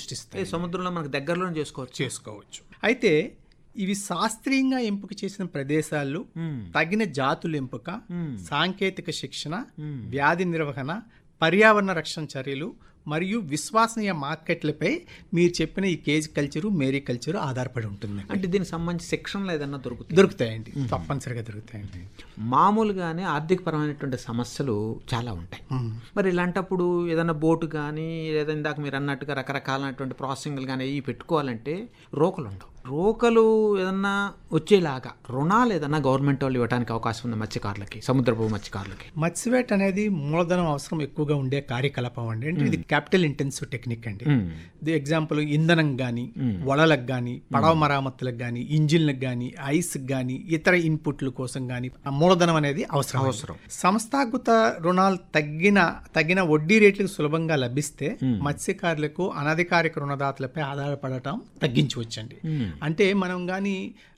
సృష్టిస్తాయి ఏ సముద్రంలో మనకు దగ్గరలోనే చేసుకోవచ్చు చేసుకోవచ్చు అయితే ఇవి శాస్త్రీయంగా ఎంపిక చేసిన ప్రదేశాలు తగిన జాతుల ఎంపిక సాంకేతిక శిక్షణ వ్యాధి నిర్వహణ పర్యావరణ రక్షణ చర్యలు మరియు విశ్వసనీయ మార్కెట్లపై మీరు చెప్పిన ఈ కేజ్ కల్చరు మేరీ కల్చరు ఆధారపడి ఉంటుంది అంటే దీనికి సంబంధించి శిక్షణలు ఏదన్నా దొరుకుతుంది దొరుకుతాయండి తప్పనిసరిగా దొరుకుతాయండి మామూలుగానే ఆర్థికపరమైనటువంటి సమస్యలు చాలా ఉంటాయి మరి ఇలాంటప్పుడు ఏదైనా బోటు కానీ లేదా ఇందాక మీరు అన్నట్టుగా రకరకాలైనటువంటి ప్రాసెసింగ్లు కానీ ఇవి పెట్టుకోవాలంటే రోకలు ఉండవు రోకలు ఏదన్నా వచ్చేలాగా రుణాలు ఏదన్నా గవర్నమెంట్ వాళ్ళు ఇవ్వడానికి అవకాశం ఉంది మత్స్యకారులకి సముద్రపు మత్స్యకారులకి మత్స్యవేట అనేది మూలధనం అవసరం ఎక్కువగా ఉండే కార్యకలాపం అండి అంటే ఇది క్యాపిటల్ ఇంటెన్సివ్ టెక్నిక్ అండి ఇది ఎగ్జాంపుల్ ఇంధనం కానీ వలలకు కానీ పడవ మరామతులకు కానీ ఇంజిన్లకు కానీ ఐస్కి కానీ ఇతర ఇన్పుట్ల కోసం కానీ ఆ మూలధనం అనేది అవసరం అవసరం సంస్థాగత రుణాలు తగ్గిన తగిన వడ్డీ రేట్లకు సులభంగా లభిస్తే మత్స్యకారులకు అనధికారిక రుణదాతలపై ఆధారపడటం తగ్గించవచ్చండి అంటే మనం కానీ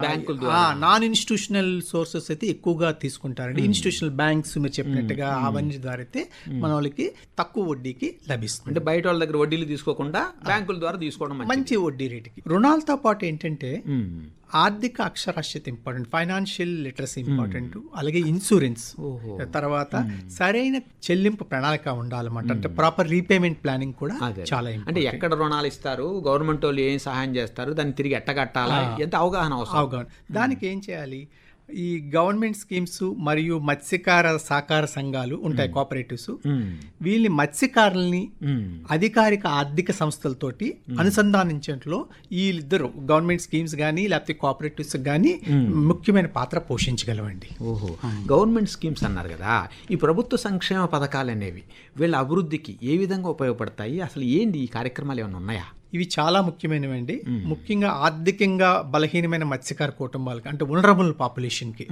నాన్ ఇన్స్టిట్యూషనల్ సోర్సెస్ అయితే ఎక్కువగా తీసుకుంటారండి ఇన్స్టిట్యూషనల్ బ్యాంక్స్ మీరు చెప్పినట్టుగా అవన్నీ ద్వారా అయితే మన వాళ్ళకి తక్కువ వడ్డీకి లభిస్తుంది అంటే బయట వాళ్ళ దగ్గర వడ్డీలు తీసుకోకుండా బ్యాంకుల ద్వారా తీసుకోవడం మంచిది. మంచి వడ్డీ రేటుకి రుణాలతో పాటు ఏంటంటే మ్మ్. ఆర్థిక అక్షరాస్యత ఇంపార్టెంట్ ఫైనాన్షియల్ లిటరసీ ఇంపార్టెంట్ అలాగే ఇన్సూరెన్స్ ఓహో. తర్వాత సరైన చెల్లింపు ప్రణాళిక ఉండాలన్నమాట అంటే ప్రాపర్ రీపేమెంట్ ప్లానింగ్ కూడా అదే. చాలా అంటే ఇంపార్టెంట్ ఎక్కడ రుణాలు ఇస్తారు గవర్నమెంట్ వాళ్ళు ఏం సహాయం చేస్తారు దాన్ని తిరిగి ఎట్టగట్టాలా ఎంత అవగాహన అవసరం అవగాహన దానికి ఏం చేయాలి ఈ గవర్నమెంట్ స్కీమ్స్ మరియు మత్స్యకార సహకార సంఘాలు ఉంటాయి కోఆపరేటివ్స్ మ్మ్. వీళ్ళని మత్స్యకారుల్ని మ్మ్. అధికారిక ఆర్థిక సంస్థలతోటి అనుసంధానించడంలో వీళ్ళిద్దరు గవర్నమెంట్ స్కీమ్స్ కానీ లేకపోతే కోఆపరేటివ్స్ కానీ ముఖ్యమైన పాత్ర పోషించగలవండి ఓహో గవర్నమెంట్ స్కీమ్స్ అన్నారు కదా ఈ ప్రభుత్వ సంక్షేమ పథకాలు అనేవి వీళ్ళ అభివృద్ధికి ఏ విధంగా ఉపయోగపడతాయి అసలు ఏంటి ఈ కార్యక్రమాలు ఏమైనా ఉన్నాయా ఇవి చాలా ముఖ్యమైనవండి ముఖ్యంగా ఆర్థికంగా బలహీనమైన మత్స్యకార కుటుంబాలకు అంటే ఉనరబుల్ పాపులేషన్కి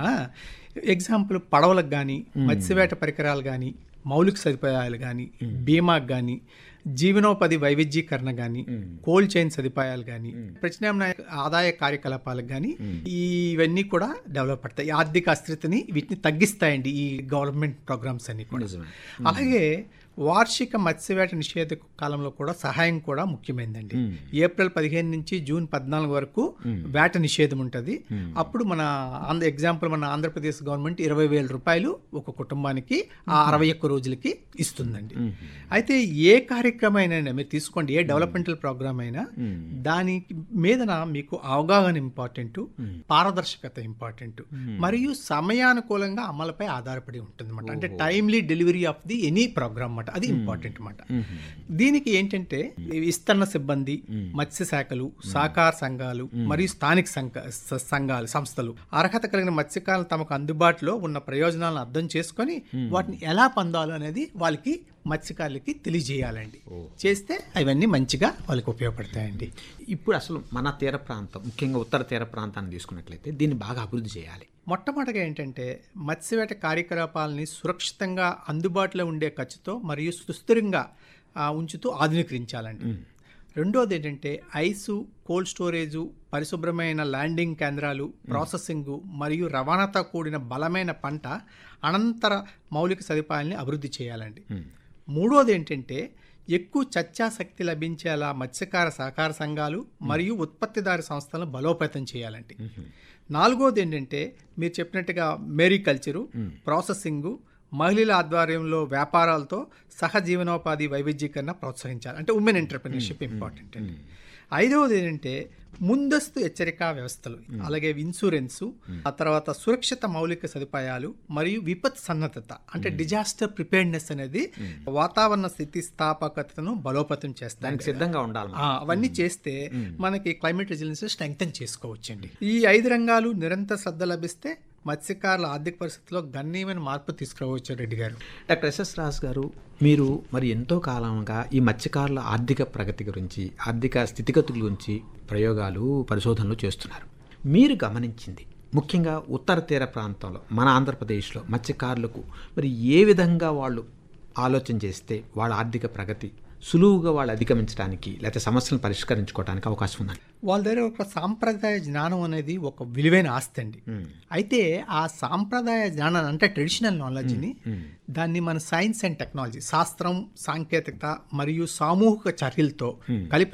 ఎగ్జాంపుల్ పడవలకు కానీ మత్స్యవేట పరికరాలు కానీ మౌలిక సదుపాయాలు కానీ బీమాకు కానీ జీవనోపాధి వైవిధ్యీకరణ కానీ కోల్డ్ చైన్ సదుపాయాలు కానీ ప్రత్యామ్నాయ ఆదాయ కార్యకలాపాలకు కానీ ఇవన్నీ కూడా డెవలప్ పడతాయి ఈ ఆర్థిక అస్థిరతని వీటిని తగ్గిస్తాయండి ఈ గవర్నమెంట్ ప్రోగ్రామ్స్ అన్ని కూడా నిజమే అలాగే వార్షిక మత్స్యవేట నిషేధ కాలంలో కూడా సహాయం కూడా ముఖ్యమైనదండి ఏప్రిల్ పదిహేను నుంచి జూన్ పద్నాలుగు వరకు వేట నిషేధం ఉంటుంది అప్పుడు మన ఆంధ్ర ఎగ్జాంపుల్ మన ఆంధ్రప్రదేశ్ గవర్నమెంట్ ఇరవై వేల రూపాయలు ఒక కుటుంబానికి ఆ అరవై ఒక్క రోజులకి ఇస్తుందండి అయితే ఏ కార్యక్రమం అయినా మీరు తీసుకోండి ఏ డెవలప్మెంటల్ ప్రోగ్రామ్ అయినా దానికి మీదన మీకు అవగాహన ఇంపార్టెంట్ పారదర్శకత ఇంపార్టెంట్ మరియు సమయానుకూలంగా అమలుపై ఆధారపడి ఉంటుంది అంటే timely delivery of the any programme అన్నమాట అది ఇంపార్టెంట్ అన్నమాట దీనికి ఏంటంటే విస్తరణ సిబ్బంది మత్స్య శాఖలు సహకార సంఘాలు మరియు స్థానిక సంఘ- స- సంఘాలు సంస్థలు అర్హత కలిగిన మత్స్యకారులు తమకు అందుబాటులో ఉన్న ప్రయోజనాలను అర్థం చేసుకొని వాటిని ఎలా పొందాలో అనేది వాళ్ళకి మత్స్యకారులకి తెలియజేయాలండి చేస్తే అవన్నీ మంచిగా వాళ్ళకి ఉపయోగపడతాయండి ఇప్పుడు అసలు మన తీర ప్రాంతం ముఖ్యంగా ఉత్తర తీర ప్రాంతాన్ని తీసుకున్నట్లయితే దీన్ని బాగా అభివృద్ధి చేయాలి మొట్టమొదటిగా ఏంటంటే మత్స్యవేట కార్యకలాపాలని సురక్షితంగా అందుబాటులో ఉండే ఖర్చుతో మరియు సుస్థిరంగా ఆ, ఉంచుతూ ఆధునీకరించాలండి రెండోది ఏంటంటే ఐసు కోల్డ్ స్టోరేజు పరిశుభ్రమైన ల్యాండింగ్ కేంద్రాలు ప్రాసెసింగ్ మరియు రవాణాతో కూడిన బలమైన పంట అనంతర మౌలిక సదుపాయాల్ని అభివృద్ధి చేయాలండి మూడోది ఏంటంటే ఎక్కువ చర్చాశక్తి లభించేలా మత్స్యకార సహకార సంఘాలు మరియు ఉత్పత్తిదారు సంస్థలను బలోపేతం చేయాలండి నాలుగోది ఏంటంటే మీరు చెప్పినట్టుగా మేరీకల్చరు ప్రాసెసింగ్ మహిళల ఆధ్వర్యంలో వ్యాపారాలతో సహజీవనోపాధి వైవిధ్యీకరణ ప్రోత్సహించాలి అంటే ఉమెన్ ఎంటర్ప్రినర్షిప్ ఇంపార్టెంట్ అండి ఐదవది ఏంటంటే ముందస్తు హెచ్చరికా వ్యవస్థలు అలాగే ఇన్సూరెన్సు ఆ తర్వాత సురక్షిత మౌలిక సదుపాయాలు మరియు విపత్ సన్నద్ధత అంటే డిజాస్టర్ ప్రిపేర్నెస్ అనేది వాతావరణ స్థితిస్థాపకతను బలోపేతం చేస్తాయి దానికి సిద్ధంగా ఉండాలి మనం. ఆ, అవన్నీ చేస్తే మనకి క్లైమేట్ రెసిలియన్స్ స్ట్రెంగ్తన్ చేసుకోవచ్చండి ఈ ఐదు రంగాలు నిరంతర శ్రద్ధ లభిస్తే మత్స్యకారుల ఆర్థిక పరిస్థితిలో గణనీయమైన మార్పు తీసుకురావచ్చు రెడ్డి గారు డాక్టర్ ఎస్ఎస్ రాజ్ గారు మీరు మరి ఎంతో కాలంగా ఈ మత్స్యకారుల ఆర్థిక ప్రగతి గురించి ఆర్థిక స్థితిగతుల గురించి ప్రయోగాలు పరిశోధనలు చేస్తున్నారు మీరు గమనించింది ముఖ్యంగా ఉత్తర తీర ప్రాంతంలో మన ఆంధ్రప్రదేశ్లో మత్స్యకారులకు మరి ఏ విధంగా వాళ్ళు ఆలోచన చేస్తే వాళ్ళ ఆర్థిక ప్రగతి సులువుగా వాళ్ళు అధిగమించడానికి లేకపోతే సమస్యలను పరిష్కరించుకోవడానికి అవకాశం ఉందండి వాళ్ళ దగ్గర ఒక సాంప్రదాయ జ్ఞానం అనేది ఒక విలువైన ఆస్తి అండి అయితే ఆ సాంప్రదాయ జ్ఞానం అంటే ట్రెడిషనల్ నాలెడ్జ్ని దాన్ని మన సైన్స్ అండ్ టెక్నాలజీ శాస్త్రం సాంకేతికత మరియు సామూహిక చర్యలతో కలిపి